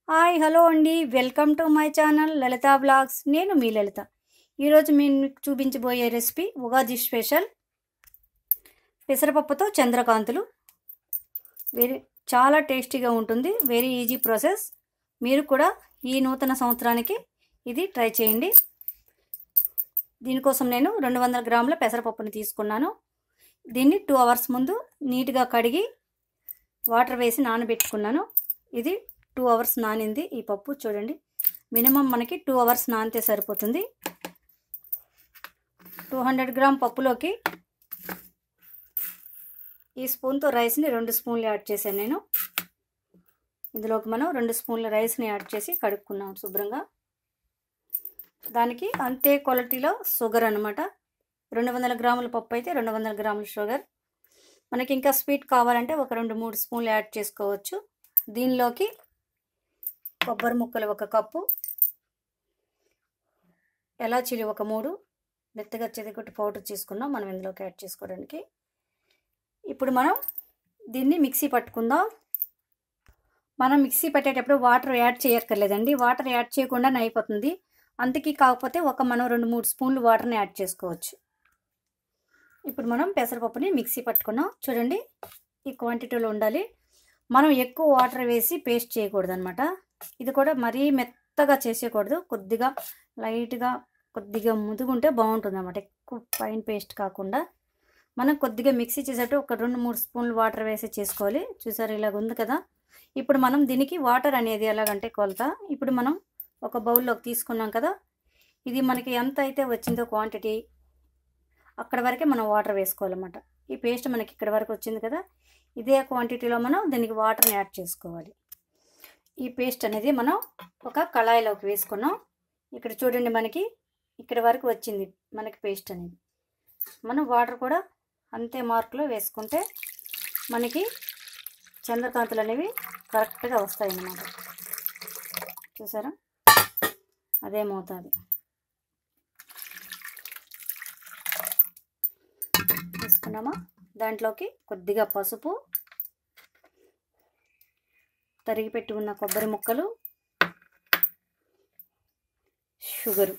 hi hello అండి welcome to my channel Lalitha blogs నేను మీ లలిత ఈరోజు నేను మీకు చూపించబోయే రెసిపీ ఉగాది స్పెషల్ పెసరపప్పుతో చంద్రకాంతులు వెరీ చాలా టేస్టీగా ఉంటుంది వెరీ ఈజీ ప్రాసెస్ మీరు కూడా ఈ నూతన సంవత్సరానికి ఇది ట్రై చేయండి దీనికోసం నేను రెండు వందల గ్రాముల పెసరపప్పుని తీసుకున్నాను దీన్ని టూ అవర్స్ ముందు నీట్గా కడిగి వాటర్ వేసి నానబెట్టుకున్నాను ఇది టూ అవర్స్ నానింది ఈ పప్పు చూడండి మినిమం మనకి టూ అవర్స్ నానితే సరిపోతుంది టూ హండ్రెడ్ గ్రామ్ పప్పులోకి ఈ స్పూన్తో రైస్ని రెండు స్పూన్లు యాడ్ చేశాను నేను ఇందులోకి మనం రెండు స్పూన్ల రైస్ని యాడ్ చేసి కడుక్కున్నాం శుభ్రంగా దానికి అంతే క్వాలిటీలో షుగర్ అనమాట రెండు వందల గ్రాముల పప్పు అయితే రెండు వందల గ్రాముల షుగర్ మనకి ఇంకా స్వీట్ కావాలంటే ఒక రెండు మూడు స్పూన్లు యాడ్ చేసుకోవచ్చు దీనిలోకి కొబ్బరి ముక్కలు ఒక కప్పు ఎలాచీలు ఒక మూడు మెత్తగా చెదిగొట్టి పౌడర్ చేసుకున్నాం మనం ఇందులోకి యాడ్ చేసుకోవడానికి ఇప్పుడు మనం దీన్ని మిక్సీ పట్టుకుందాం మనం మిక్సీ పట్టేటప్పుడు వాటర్ యాడ్ చేయక్కర్లేదండి వాటర్ యాడ్ చేయకుండానే అయిపోతుంది అందుకే కాకపోతే ఒక మనం రెండు మూడు స్పూన్లు వాటర్ని యాడ్ చేసుకోవచ్చు ఇప్పుడు మనం పెసరపప్పుని మిక్సీ పట్టుకున్నాం చూడండి ఈ క్వాంటిటీలో ఉండాలి మనం ఎక్కువ వాటర్ వేసి పేస్ట్ చేయకూడదు అనమాట ఇది కూడా మరీ మెత్తగా చేసేయకూడదు కొద్దిగా లైట్గా కొద్దిగా ముదుగుంటే బాగుంటుంది అనమాట ఎక్కువ ఫైన్ పేస్ట్ కాకుండా మనం కొద్దిగా మిక్సీ చేసేట్టు ఒక రెండు మూడు స్పూన్లు వాటర్ వేసి చేసుకోవాలి చూసారు ఇలాగ ఉంది కదా ఇప్పుడు మనం దీనికి వాటర్ అనేది ఎలాగంటే కొలత ఇప్పుడు మనం ఒక బౌల్లోకి తీసుకున్నాం కదా ఇది మనకి ఎంత అయితే వచ్చిందో క్వాంటిటీ అక్కడ వరకే మనం వాటర్ వేసుకోవాలన్నమాట ఈ పేస్ట్ మనకి ఇక్కడ వరకు వచ్చింది కదా ఇదే క్వాంటిటీలో మనం దీనికి వాటర్ని యాడ్ చేసుకోవాలి ఈ పేస్ట్ అనేది మనం ఒక కళాయిలోకి వేసుకున్నాం ఇక్కడ చూడండి మనకి ఇక్కడ వరకు వచ్చింది మనకి పేస్ట్ అనేది మనం వాటర్ కూడా అంతే మార్కులో వేసుకుంటే మనకి చంద్రకాంతులు అనేవి కరెక్ట్గా వస్తాయి అన్నమాట చూసారా అదే మోతాదు తీసుకున్నామా దాంట్లోకి కొద్దిగా పసుపు తరిగి పెట్టి ఉన్న కొబ్బరి ముక్కలు షుగరు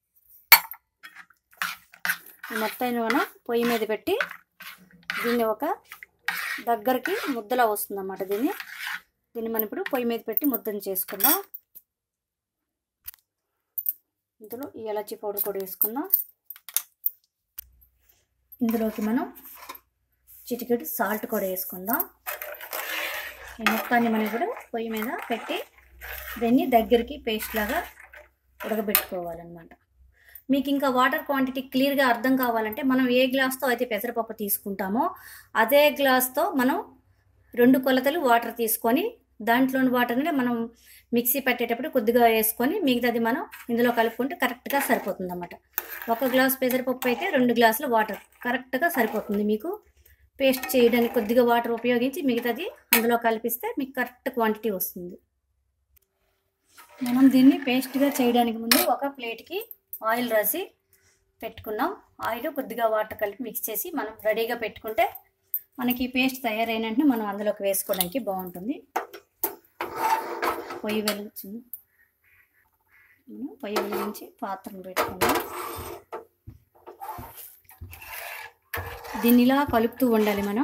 ఈ మొత్తాన్ని మనం పొయ్యి మీద పెట్టి దీన్ని ఒక దగ్గరికి ముద్దలా వస్తుంది అన్నమాట దీన్ని దీన్ని మనం ఇప్పుడు పొయ్యి మీద పెట్టి ముద్దను చేసుకుందాం ఇందులో ఈ ఎలచి పౌడర్ కూడా వేసుకుందాం ఇందులోకి మనం చిటికెడు సాల్ట్ కూడా వేసుకుందాం ఈ మొత్తాన్ని మనం కూడా పొయ్యి మీద పెట్టి దీన్ని దగ్గరికి పేస్ట్ లాగా ఉడకబెట్టుకోవాలన్నమాట మీకు ఇంకా వాటర్ క్వాంటిటీ క్లియర్గా అర్థం కావాలంటే మనం ఏ గ్లాస్తో అయితే పెసరపప్పు తీసుకుంటామో అదే గ్లాస్తో మనం రెండు కొలతలు వాటర్ తీసుకొని దాంట్లోని వాటర్ని మనం మిక్సీ పెట్టేటప్పుడు కొద్దిగా వేసుకొని మిగతాది మనం ఇందులో కలుపుకుంటే కరెక్ట్గా సరిపోతుంది అన్నమాట ఒక గ్లాస్ పెసరపప్పు అయితే రెండు గ్లాసులు వాటర్ కరెక్ట్గా సరిపోతుంది మీకు పేస్ట్ చేయడానికి కొద్దిగా వాటర్ ఉపయోగించి మిగతాది అందులో కలిపిస్తే మీకు కరెక్ట్ క్వాంటిటీ వస్తుంది మనం దీన్ని పేస్ట్గా చేయడానికి ముందు ఒక ప్లేట్కి ఆయిల్ రాసి పెట్టుకున్నాం ఆయిల్ కొద్దిగా వాటర్ కలిపి మిక్స్ చేసి మనం రెడీగా పెట్టుకుంటే మనకి ఈ పేస్ట్ తయారైన వెంటనే మనం అందులోకి వేసుకోవడానికి బాగుంటుంది పొయ్యి వెలిగించి మనం పొయ్యి వెలిగించి పాత్రను పెట్టుకుందాం దీన్ని ఇలా కలుపుతూ ఉండాలి మనం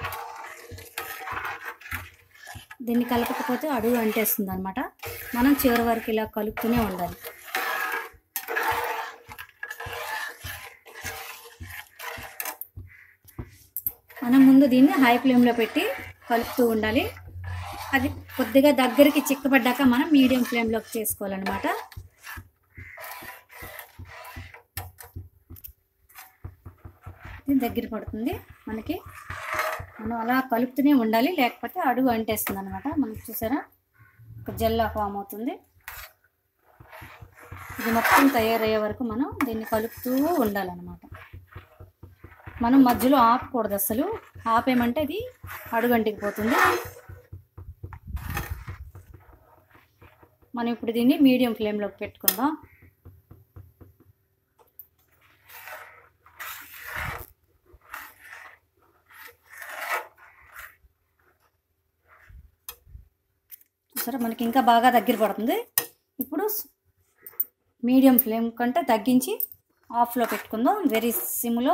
దీన్ని కలపకపోతే అడుగు అంటేస్తుంది అనమాట మనం చివరి వరకు ఇలా కలుపుతూనే ఉండాలి మనం ముందు దీన్ని హై ఫ్లేమ్లో పెట్టి కలుపుతూ ఉండాలి అది కొద్దిగా దగ్గరికి చిక్కబడ్డాక మనం మీడియం ఫ్లేమ్లోకి చేసుకోవాలన్నమాట ఇది దగ్గర పడుతుంది మనకి మనం అలా కలుపుతూనే ఉండాలి లేకపోతే అడుగు అంటేస్తుంది అనమాట మనకి చూసారా ఒక జెల్లా ఫామ్ అవుతుంది ఇది మొత్తం తయారయ్యే వరకు మనం దీన్ని కలుపుతూ ఉండాలన్నమాట మనం మధ్యలో ఆపకూడదు అసలు ఆపేమంటే ఇది అడుగంటికి పోతుంది మనం ఇప్పుడు దీన్ని మీడియం ఫ్లేమ్లోకి పెట్టుకుందాం చూసారా మనకి ఇంకా బాగా దగ్గర పడుతుంది ఇప్పుడు మీడియం ఫ్లేమ్ కంటే తగ్గించి ఆఫ్లో పెట్టుకుందాం వెరీ సిమ్లో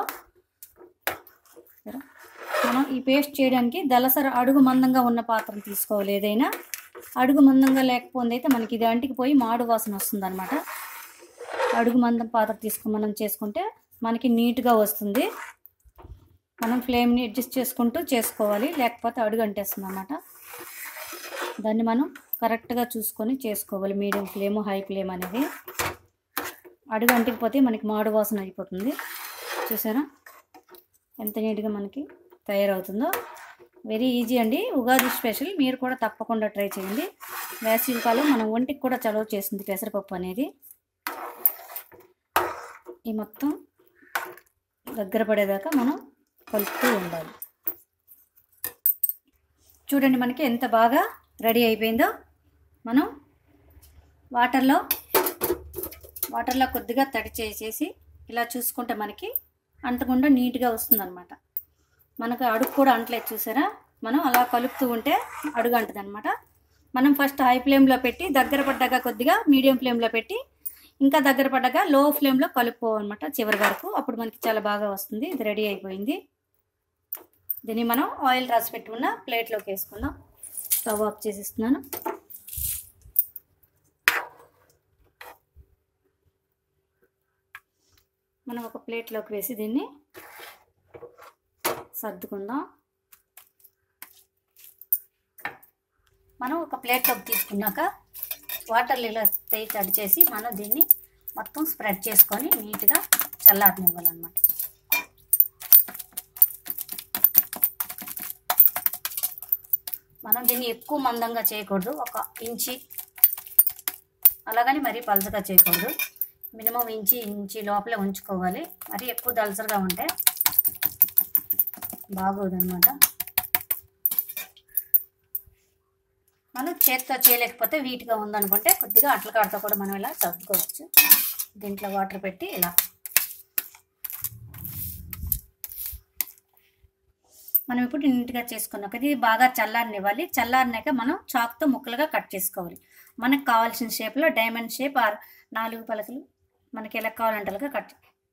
మనం ఈ పేస్ట్ చేయడానికి దలసర అడుగు మందంగా ఉన్న పాత్రను తీసుకోవాలి ఏదైనా అడుగు మందంగా లేకపోతే అయితే మనకి ఇది అంటికి పోయి మాడు వాసన వస్తుంది అనమాట అడుగు మందం పాత్ర తీసుకుని మనం చేసుకుంటే మనకి నీట్గా వస్తుంది మనం ఫ్లేమ్ని అడ్జస్ట్ చేసుకుంటూ చేసుకోవాలి లేకపోతే అడుగు అంటేస్తుంది అనమాట దాన్ని మనం కరెక్ట్గా చూసుకొని చేసుకోవాలి మీడియం ఫ్లేమ్ హై ఫ్లేమ్ అనేది అడుగు అంటికిపోతే మనకి మాడు వాసన అయిపోతుంది చూసారా ఎంత నీట్గా మనకి తయారవుతుందో వెరీ ఈజీ అండి ఉగాది స్పెషల్ మీరు కూడా తప్పకుండా ట్రై చేయండి వేసవికాలం మన ఒంటికి కూడా చలవ చేస్తుంది పెసరపప్పు అనేది ఈ మొత్తం దగ్గర పడేదాకా మనం కలుపుతూ ఉండాలి చూడండి మనకి ఎంత బాగా రెడీ అయిపోయిందో మనం వాటర్లో వాటర్లో కొద్దిగా తడి చేసేసి ఇలా చూసుకుంటే మనకి అంటకుండా నీట్గా వస్తుందన్నమాట మనకు అడుగు కూడా అంటలేదు చూసారా మనం అలా కలుపుతూ ఉంటే అడుగు అంటుంది అనమాట మనం ఫస్ట్ హై ఫ్లేమ్లో పెట్టి దగ్గర పడ్డాక కొద్దిగా మీడియం ఫ్లేమ్లో పెట్టి ఇంకా దగ్గర పడ్డాక లో ఫ్లేమ్లో కలుపుకోవాలన్నమాట చివరి వరకు అప్పుడు మనకి చాలా బాగా వస్తుంది ఇది రెడీ అయిపోయింది దీన్ని మనం ఆయిల్ రాసి పెట్టుకున్న ప్లేట్లోకి వేసుకుందాం స్టవ్ ఆఫ్ చేసిస్తున్నాను మనం ఒక ప్లేట్లోకి వేసి దీన్ని సర్దుకుందాం మనం ఒక ప్లేట్లోకి తీసుకున్నాక వాటర్ ఇలా తెయి తడి చేసి మనం దీన్ని మొత్తం స్ప్రెడ్ చేసుకొని నీట్గా చల్లారనివ్వాలన్నమాట మనం దీన్ని ఎక్కువ మందంగా చేయకూడదు ఒక ఇంచి అలాగని మరీ పలచగా చేయకూడదు మినిమం ఇంచి ఇంచి లోపలే ఉంచుకోవాలి మరి ఎక్కువ దలసరగా ఉంటే బాగోదన్నమాట మనం చేతితో చేయలేకపోతే వీటిగా ఉందనుకుంటే కొద్దిగా అట్ల కాడతో కూడా మనం ఇలా సర్దుకోవచ్చు దీంట్లో వాటర్ పెట్టి ఇలా మనం ఇప్పుడు నీట్గా చేసుకున్నాక ఇది బాగా చల్లారనివ్వాలి చల్లారినాక మనం చాక్తో ముక్కలుగా కట్ చేసుకోవాలి మనకు కావాల్సిన షేప్లో డైమండ్ షేప్ ఆర్ నాలుగు పలకలు మనకి ఎలా కావాలంటే అలాగా కట్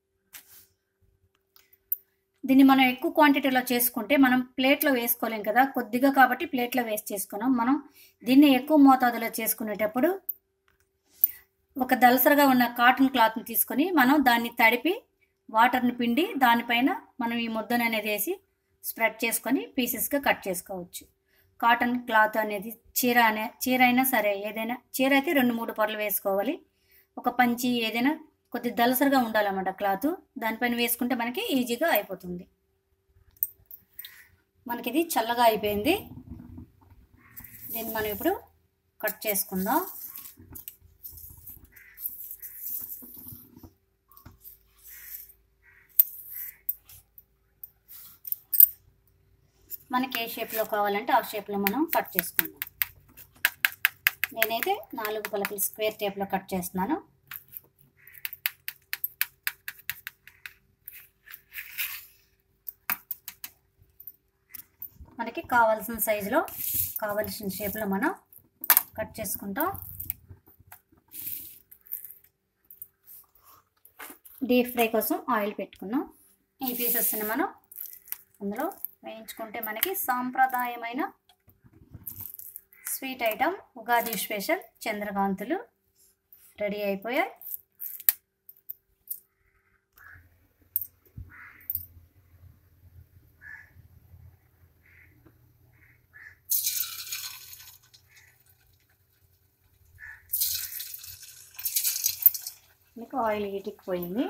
దీన్ని మనం ఎక్కువ క్వాంటిటీలో చేసుకుంటే మనం ప్లేట్లో వేసుకోలేం కదా కొద్దిగా కాబట్టి ప్లేట్లో వేస్ట్ చేసుకున్నాం మనం దీన్ని ఎక్కువ మోతాదులో చేసుకునేటప్పుడు ఒక దలసరగా ఉన్న కాటన్ క్లాత్ని తీసుకొని మనం దాన్ని తడిపి వాటర్ని పిండి దానిపైన మనం ఈ ముద్దను అనేది వేసి స్ప్రెడ్ చేసుకొని పీసెస్గా కట్ చేసుకోవచ్చు కాటన్ క్లాత్ అనేది చీర అనే చీర అయినా సరే ఏదైనా చీర అయితే రెండు మూడు పొరలు వేసుకోవాలి ఒక పంచి ఏదైనా కొద్ది దలసరిగా ఉండాలన్నమాట క్లాత్ దానిపైన వేసుకుంటే మనకి ఈజీగా అయిపోతుంది మనకి ఇది చల్లగా అయిపోయింది దీన్ని మనం ఇప్పుడు కట్ చేసుకుందాం మనకి ఏ షేప్లో కావాలంటే ఆ షేప్లో మనం కట్ చేసుకుందాం నేనైతే నాలుగు పలకలు స్క్వేర్ టేప్లో కట్ చేస్తున్నాను మనకి కావాల్సిన సైజులో కావాల్సిన షేప్లో మనం కట్ చేసుకుంటాం డీప్ ఫ్రై కోసం ఆయిల్ పెట్టుకున్నాం ఈ పీసెస్ని మనం అందులో వేయించుకుంటే మనకి సాంప్రదాయమైన స్వీట్ ఐటమ్ ఉగాది స్పెషల్ చంద్రకాంతులు రెడీ అయిపోయాయి మీకు ఆయిల్ ఇటుకుపోయింది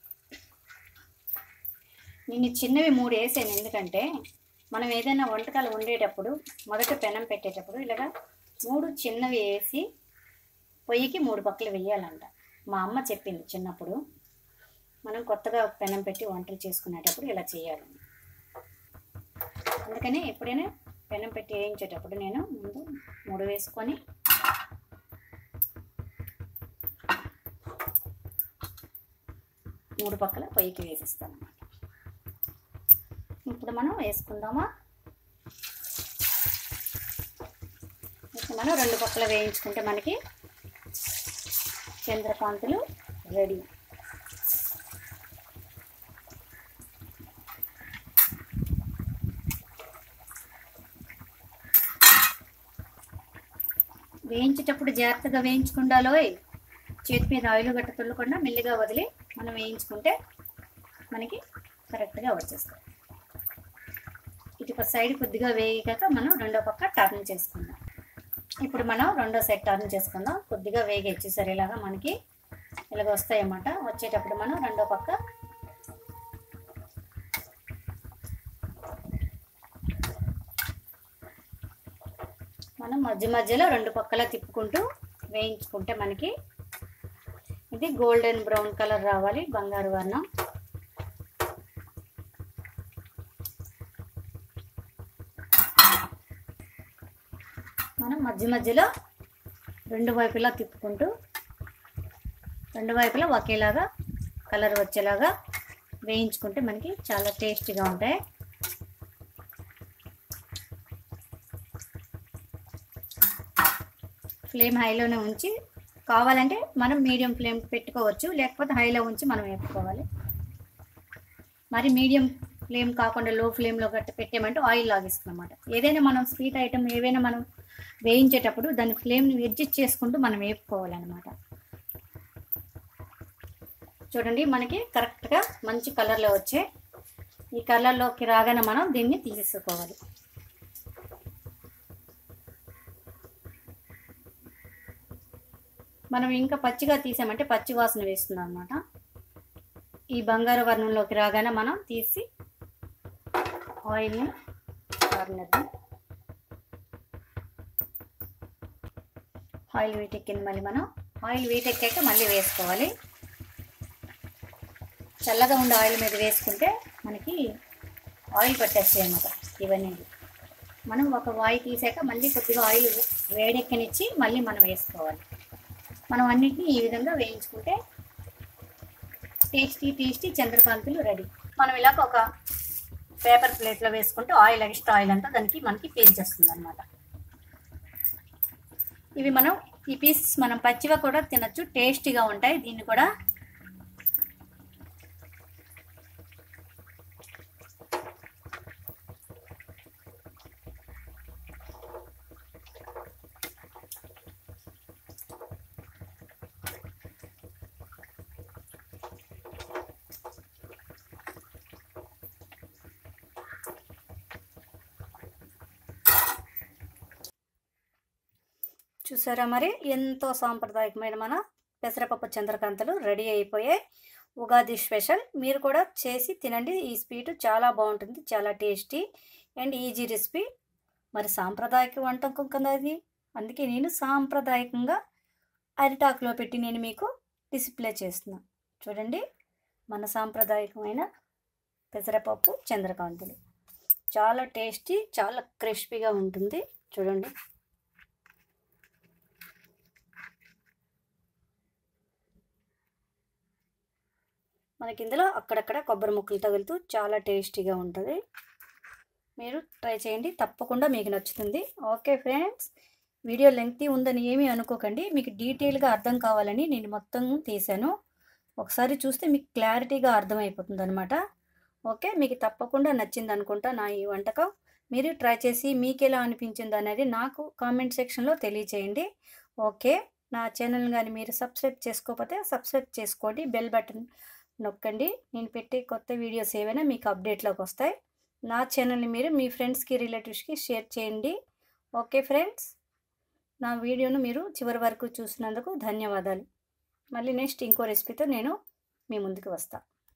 నేను చిన్నవి మూడు వేసాను ఎందుకంటే మనం ఏదైనా వంటకాలు వండేటప్పుడు మొదట పెనం పెట్టేటప్పుడు ఇలాగా మూడు చిన్నవి వేసి పొయ్యికి మూడు పక్కలు వేయాలంట మా అమ్మ చెప్పింది చిన్నప్పుడు మనం కొత్తగా పెనం పెట్టి వంటలు చేసుకునేటప్పుడు ఇలా చేయాలని అందుకని ఎప్పుడైనా పెనం పెట్టి వేయించేటప్పుడు నేను ముందు మూడు వేసుకొని మూడు పక్కల పొయ్యికి వేసిస్తాను అన్నమాట ఇప్పుడు మనం వేసుకుందామా మనం రెండు పక్కల వేయించుకుంటే మనకి చంద్రకాంతులు రెడీ వేయించేటప్పుడు జాగ్రత్తగా వేయించుకుండాలోయ్ చేతి మీద ఆయిల్ గట్ట తుల్లకుండా మెల్లిగా వదిలి మనం వేయించుకుంటే మనకి కరెక్ట్గా వచ్చేస్తాయి ఇటు ఒక సైడ్ కొద్దిగా వేయగాక మనం రెండో పక్క టర్న్ చేసుకుందాం ఇప్పుడు మనం రెండో సైడ్ టర్న్ చేసుకుందాం కొద్దిగా వేగి వచ్చేసరి ఇలాగా మనకి ఇలాగ వస్తాయన్నమాట వచ్చేటప్పుడు మనం రెండో పక్క మనం మధ్య మధ్యలో రెండు పక్కల తిప్పుకుంటూ వేయించుకుంటే మనకి ఇది గోల్డెన్ బ్రౌన్ కలర్ రావాలి బంగారు వర్ణం మనం మధ్య మధ్యలో రెండు వైపులా తిప్పుకుంటూ రెండు వైపులా ఒకేలాగా కలర్ వచ్చేలాగా వేయించుకుంటే మనకి చాలా టేస్టీగా ఉంటాయి ఫ్లేమ్ హైలోనే ఉంచి కావాలంటే మనం మీడియం ఫ్లేమ్ పెట్టుకోవచ్చు లేకపోతే హైలో ఉంచి మనం వేపుకోవాలి మరి మీడియం ఫ్లేమ్ కాకుండా లో ఫ్లేమ్లో గట్టి పెట్టామంటే ఆయిల్ లాగిస్తుంది అనమాట ఏదైనా మనం స్వీట్ ఐటమ్ ఏవైనా మనం వేయించేటప్పుడు దాని ఫ్లేమ్ని అడ్జస్ట్ చేసుకుంటూ మనం వేపుకోవాలన్నమాట చూడండి మనకి కరెక్ట్గా మంచి కలర్లో వచ్చే ఈ కలర్లోకి రాగానే మనం దీన్ని తీసుకోవాలి మనం ఇంకా పచ్చిగా తీసామంటే పచ్చి వాసన వేస్తుంది అనమాట ఈ బంగారు వర్ణంలోకి రాగానే మనం తీసి ఆయిల్ని వారినద్దాం ఆయిల్ వీటెక్కింది మళ్ళీ మనం ఆయిల్ వీటెక్కాక మళ్ళీ వేసుకోవాలి చల్లగా ఉండే ఆయిల్ మీద వేసుకుంటే మనకి ఆయిల్ పట్టేస్తాయి అన్నమాట ఇవన్నీ మనం ఒక వాయి తీసాక మళ్ళీ కొద్దిగా ఆయిల్ వేడెక్కనిచ్చి మళ్ళీ మనం వేసుకోవాలి మనం అన్నిటిని ఈ విధంగా వేయించుకుంటే టేస్టీ టేస్టీ చంద్రకాంతులు రెడీ మనం ఇలాగ ఒక పేపర్ ప్లేట్లో వేసుకుంటే ఆయిల్ ఎక్స్ట్రా ఆయిల్ అంతా దానికి మనకి పీల్చేస్తుంది అనమాట ఇవి మనం ఈ పీసెస్ మనం పచ్చిగా కూడా తినచ్చు టేస్టీగా ఉంటాయి దీన్ని కూడా చూసారా మరి ఎంతో సాంప్రదాయకమైన మన పెసరపప్పు చంద్రకాంతలు రెడీ అయిపోయాయి ఉగాది స్పెషల్ మీరు కూడా చేసి తినండి ఈ స్వీట్ చాలా బాగుంటుంది చాలా టేస్టీ అండ్ ఈజీ రెసిపీ మరి సాంప్రదాయక వంటకం కదా అది అందుకే నేను సాంప్రదాయకంగా అరిటాకులో పెట్టి నేను మీకు డిస్ప్లే చేస్తున్నా చూడండి మన సాంప్రదాయకమైన పెసరపప్పు చంద్రకాంతులు చాలా టేస్టీ చాలా క్రిస్పీగా ఉంటుంది చూడండి మనకి ఇందులో అక్కడక్కడ కొబ్బరి ముక్కలు తగులుతూ చాలా టేస్టీగా ఉంటుంది మీరు ట్రై చేయండి తప్పకుండా మీకు నచ్చుతుంది ఓకే ఫ్రెండ్స్ వీడియో లెంగ్తీ ఉందని ఏమీ అనుకోకండి మీకు డీటెయిల్గా అర్థం కావాలని నేను మొత్తం తీశాను ఒకసారి చూస్తే మీకు క్లారిటీగా అర్థమైపోతుంది అనమాట ఓకే మీకు తప్పకుండా నచ్చింది అనుకుంటా నా ఈ వంటకం మీరు ట్రై చేసి మీకు ఎలా అనిపించింది అనేది నాకు కామెంట్ సెక్షన్లో తెలియచేయండి ఓకే నా ఛానల్ కానీ మీరు సబ్స్క్రైబ్ చేసుకోకపోతే సబ్స్క్రైబ్ చేసుకోండి బెల్ బటన్ నొక్కండి నేను పెట్టే కొత్త వీడియోస్ ఏవైనా మీకు అప్డేట్లోకి వస్తాయి నా ఛానల్ని మీరు మీ ఫ్రెండ్స్కి రిలేటివ్స్కి షేర్ చేయండి ఓకే ఫ్రెండ్స్ నా వీడియోను మీరు చివరి వరకు చూసినందుకు ధన్యవాదాలు మళ్ళీ నెక్స్ట్ ఇంకో రెసిపీతో నేను మీ ముందుకు వస్తాను